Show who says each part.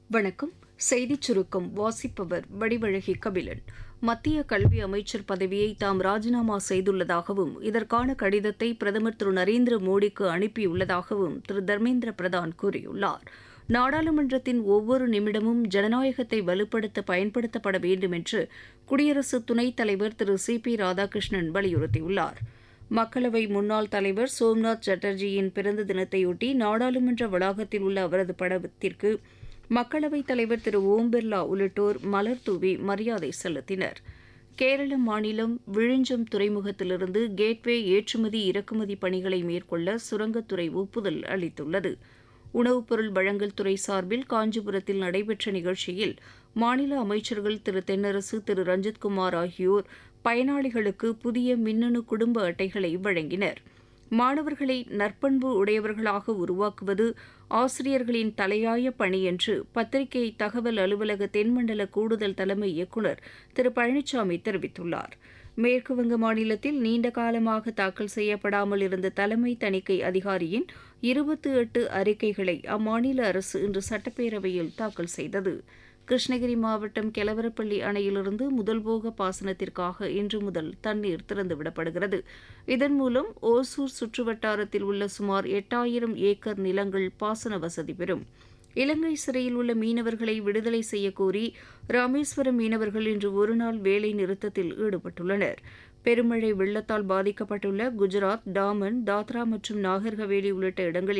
Speaker 1: வணக்கம் செய்திச் சுருக்கம் வாசிப்பவர் வடிவழகி கபிலன் மத்திய கல்வி அமைச்சர் பதவியை தாம் ராஜினாமா செய்துள்ளதாகவும் இதற்கான கடிதத்தை பிரதமர் திரு நரேந்திர மோடிக்கு அனுப்பியுள்ளதாகவும் திரு தர்மேந்திர பிரதான் கூறியுள்ளார் நாடாளுமன்றத்தின் ஒவ்வொரு நிமிடமும் ஜனநாயகத்தை வலுப்படுத்த பயன்படுத்தப்பட வேண்டும் என்று குடியரசு துணைத் தலைவர் திரு சி பி ராதாகிருஷ்ணன் வலியுறுத்தியுள்ளார் மக்களவை முன்னாள் தலைவர் சோம்நாத் சாட்டர்ஜியின் பிறந்த தினத்தையொட்டி நாடாளுமன்ற வளாகத்தில் உள்ள அவரது படத்திற்கு மக்களவைத் தலைவர் திரு ஓம் பிர்லா உள்ளிட்டோர் மலர் தூவி மரியாதை செலுத்தினர் கேரள மாநிலம் விழிஞ்சம் துறைமுகத்திலிருந்து கேட்வே ஏற்றுமதி இறக்குமதி பணிகளை மேற்கொள்ள சுரங்கத்துறை ஒப்புதல் அளித்துள்ளது உணவுப் பொருள் வழங்கல் துறை சார்பில் காஞ்சிபுரத்தில் நடைபெற்ற நிகழ்ச்சியில் மாநில அமைச்சர்கள் திரு தென்னரசு திரு ரஞ்சித்குமார் ஆகியோர் பயனாளிகளுக்கு புதிய மின்னணு குடும்ப அட்டைகளை வழங்கினர் மாணவர்களை நற்பண்பு உடையவர்களாக உருவாக்குவது ஆசிரியர்களின் தலையாய பணி என்று பத்திரிகை தகவல் அலுவலக தென்மண்டல கூடுதல் தலைமை இயக்குநர் திரு பழனிசாமி தெரிவித்துள்ளார் மேற்குவங்க மாநிலத்தில் நீண்ட காலமாக தாக்கல் செய்யப்படாமல் இருந்த தலைமை தணிக்கை அதிகாரியின் இருபத்தி எட்டு அறிக்கைகளை அம்மாநில அரசு இன்று சட்டப்பேரவையில் தாக்கல் செய்தது கிருஷ்ணகிரி மாவட்டம் கெலவரப்பள்ளி அணையிலிருந்து முதல்போக பாசனத்திற்காக இன்று முதல் தண்ணீர் திறந்துவிடப்படுகிறது இதன் மூலம் ஓசூர் சுற்றுவட்டாரத்தில் உள்ள சுமார் எட்டாயிரம் ஏக்கர் நிலங்கள் பாசன வசதி பெறும் இலங்கை சிறையில் உள்ள மீனவர்களை விடுதலை செய்யக்கோரி ராமேஸ்வரம் மீனவர்கள் இன்று ஒருநாள் வேலை நிறுத்தத்தில் ஈடுபட்டுள்ளனர் பெருமழை வெள்ளத்தால் பாதிக்கப்பட்டுள்ள குஜராத் டாமன் தாத்ரா மற்றும் நாகர்ஹவேலி உள்ளிட்ட இடங்களில்